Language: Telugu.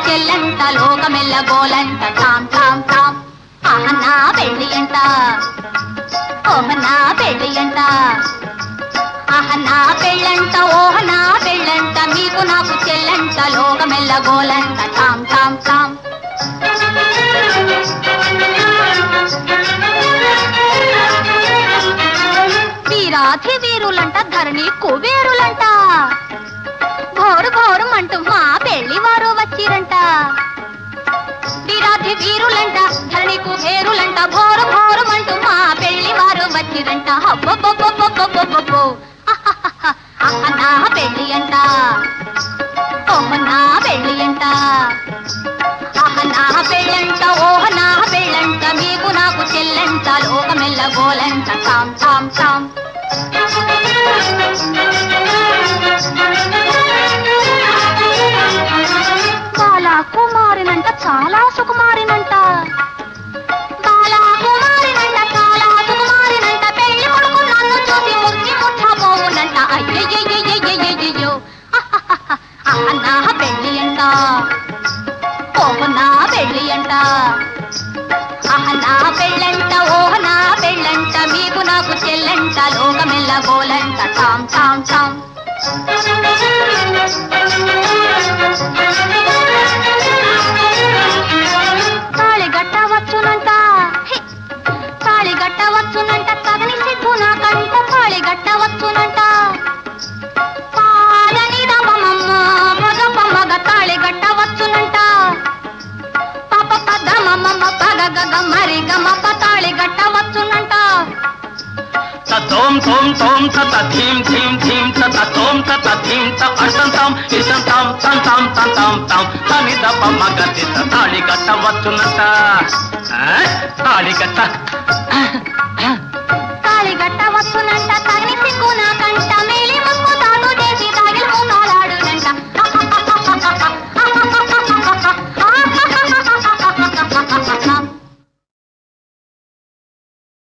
చెల్లంట లోకమెల్ల గోలంట తాం తాం తాం ఆహనా పెళ్ళి అంట ఓహనా పెళ్ళి అంట ఆహనా పెళ్ళంట ఓహనా పెళ్ళంట మీకు నాకు చెల్లంట లోకమెల్ల గోలంట తాం తాం తాం వీరాధి వీరులంట ధరణి కుబేరులంట ఘోరు ఘోరు అంటూ మా పెళ్లి వారు వచ్చిరంట వీరాధి వీరులంట ధరణి కుబేరులంట ఘోరు ఘోరు అంటూ మా పెళ్లి వారు వచ్చిరంట హబ్బబ్బబ్బబ్బబ్బబ్బబ్బో. అహహహ. అహ నా పెళ్లి అంట ఓహ నా పెళ్లి అంట అహ నా పెళ్ళంట ఓహ నా పెళ్ళంట మీకు నాకు చెల్లంట లోకమెల్ల గోలంట తాం తాం తాం బాలా కుమారినంట చాలా సుకుమారినంట బాలా కుమారినంట చాలా సుకుమారినంట పెళ్లి కొడుకు నన్ను చూసి మురిసి ముచ్చబోవునంట అయ్యయ్యయ్యయ్యయ్యయ్యో అహ నా పెళ్ళి అంట ఓహ నా పెళ్ళి అంట అహ నా పెళ్ళంట ఓహ నా పెళ్ళంట మీకు నాకు చెల్లంట లోకమెల్ల గోలంట తాం తాం తాం తాళి గట్టవచ్చునంట హి! తాళి గట్టవచ్చునంట తగని సిగ్గు నాకంట తాళి గట్టవచ్చునంట పాలని రమమమ్మ మగ మగ తాళి గట్టవచ్చునంట పాప పద మమ్మ పగ గగ మరి గమ తాళి గట్టవచ్చునంట తోం తోం తోం తత ధీం ధీం ధీం తత తోం తత ధీం త అర్థం తాం ఇసం తాం తం తాం తం తాం తాం తని దప్ప మగ తాళి కట్టవచ్చునట ఆ? తాళి కట్ట